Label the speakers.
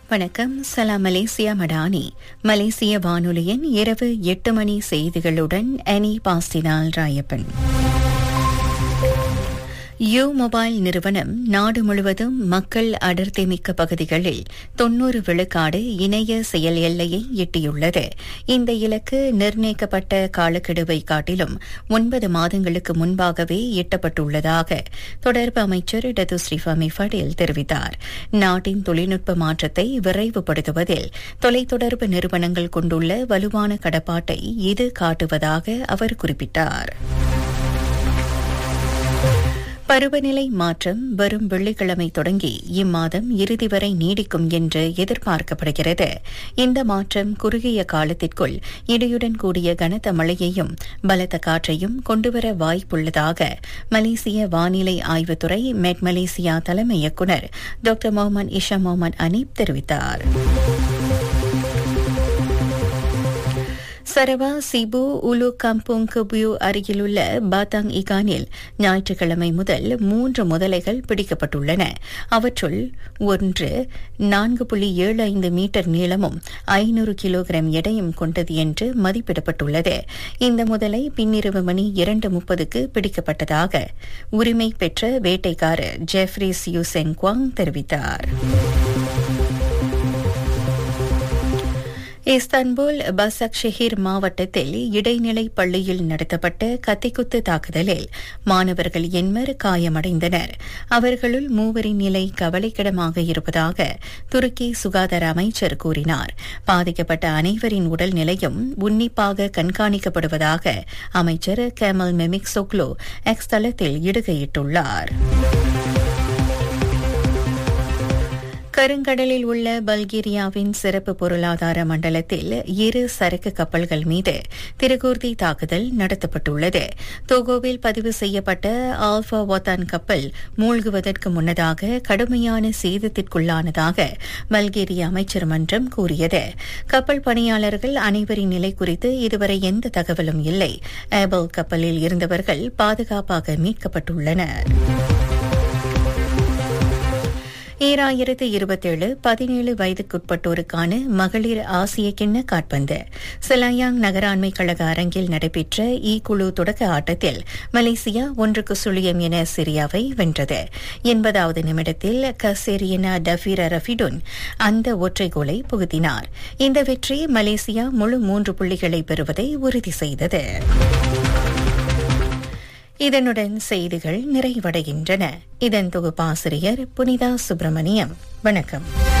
Speaker 1: வணக்கம் சலாம் மலேசியா மடானி மலேசிய வானொலியின் இரவு எட்டு மணி செய்திகளுடன் அனி பாஸ்டினால் ராயப்பன் யூ மொபைல் நிறுவனம் நாடு முழுவதும் மக்கள் அடர்த்தி மிக்க பகுதிகளில் தொன்னூறு விழுக்காடு இணைய செயல் எல்லையை எட்டியுள்ளது இந்த இலக்கு நிர்ணயிக்கப்பட்ட காலக்கெடுவை காட்டிலும் ஒன்பது மாதங்களுக்கு முன்பாகவே எட்டப்பட்டுள்ளதாக தொடர்பு அமைச்சர் டத்து ஸ்ரீஃபாமி ஃபடேல் தெரிவித்தார் நாட்டின் தொழில்நுட்ப மாற்றத்தை விரைவுபடுத்துவதில் தொலைத்தொடர்பு நிறுவனங்கள் கொண்டுள்ள வலுவான கடப்பாட்டை இது காட்டுவதாக அவர் குறிப்பிட்டார் பருவநிலை மாற்றம் வரும் வெள்ளிக்கிழமை தொடங்கி இம்மாதம் இறுதி வரை நீடிக்கும் என்று எதிர்பார்க்கப்படுகிறது இந்த மாற்றம் குறுகிய காலத்திற்குள் இடியுடன் கூடிய கனத்த மழையையும் பலத்த காற்றையும் கொண்டுவர வாய்ப்புள்ளதாக மலேசிய வானிலை ஆய்வுத்துறை மெட் மலேசியா தலைமை இயக்குநர் doctor Mohamed Isha Mohamed Anip தெரிவித்தார் சரவா சிபு உலு கம்புங் கபுயு அருகிலுள்ள பாத்தாங் இகானில் ஞாயிற்றுக்கிழமை முதல் மூன்று முதலைகள் பிடிக்கப்பட்டுள்ளன அவற்றுள் ஒன்று நான்கு புள்ளி ஏழு ஐந்து மீட்டர் நீளமும் ஐநூறு கிலோகிராம் எடையும் கொண்டது என்று மதிப்பிடப்பட்டுள்ளது இந்த முதலை பின்னிரவு மணி இரண்டு முப்பதுக்கு பிடிக்கப்பட்டதாக உரிமை பெற்ற வேட்டைக்காரர் ஜெஃப்ரிஸ் யூசென் குவாங் தெரிவித்தார் இஸ்தான்புல் பசக் ஷெஹிர் மாவட்டத்தில் இடைநிலை பள்ளியில் நடத்தப்பட்ட கத்திக்குத்து தாக்குதலில் மாணவர்கள் எண்மர் காயமடைந்தனர் அவர்களுள் மூவரின் நிலை கவலைக்கிடமாக இருப்பதாக துருக்கி சுகாதார அமைச்சர் கூறினார் பாதிக்கப்பட்ட அனைவரின் உடல் நிலையும் உன்னிப்பாக கண்காணிக்கப்படுவதாக அமைச்சர் கேமல் மெமிக் சொக்லோ எக்ஸ் தளத்தில் இடுகையிட்டுள்ளார் கருங்கடலில் உள்ள பல்கேரியாவின் சிறப்பு பொருளாதார மண்டலத்தில் இரு சரக்கு கப்பல்கள் மீது திருகூர்த்தி தாக்குதல் நடத்தப்பட்டுள்ளது தோகோவில் பதிவு செய்யப்பட்ட ஆல்பா ஒத்தான் கப்பல் மூழ்குவதற்கு முன்னதாக கடுமையான சேதத்திற்குள்ளானதாக பல்கேரிய அமைச்சர் மன்றம் கூறியது கப்பல் பணியாளர்கள் அனைவரின் நிலை குறித்து இதுவரை எந்த தகவலும் இல்லை ஏபல் கப்பலில் இருந்தவர்கள் பாதுகாப்பாக மீட்கப்பட்டுள்ளனர் ஈராயிரத்து இருபத்தேழு பதினேழு வயதுக்குட்பட்டோருக்கான மகளிர் ஆசிய கிண்ண காட்பந்து சிலாயாங் நகராண்மை கழக அரங்கில் நடைபெற்ற இ குழு தொடக்க ஆட்டத்தில் மலேசியா ஒன்றுக்கு சுழியம் என சிரியாவை வென்றது எண்பதாவது நிமிடத்தில் கசேரியனா டஃபீர ரஃபிடுன் அந்த ஒற்றை கோலை புகுத்தினார் இந்த வெற்றி மலேசியா முழு மூன்று புள்ளிகளை பெறுவதை உறுதி செய்தது இதனுடன் செய்திகள் நிறைவடைகின்றன இதன் தொகுப்பாசிரியர் புனிதா சுப்பிரமணியம் வணக்கம்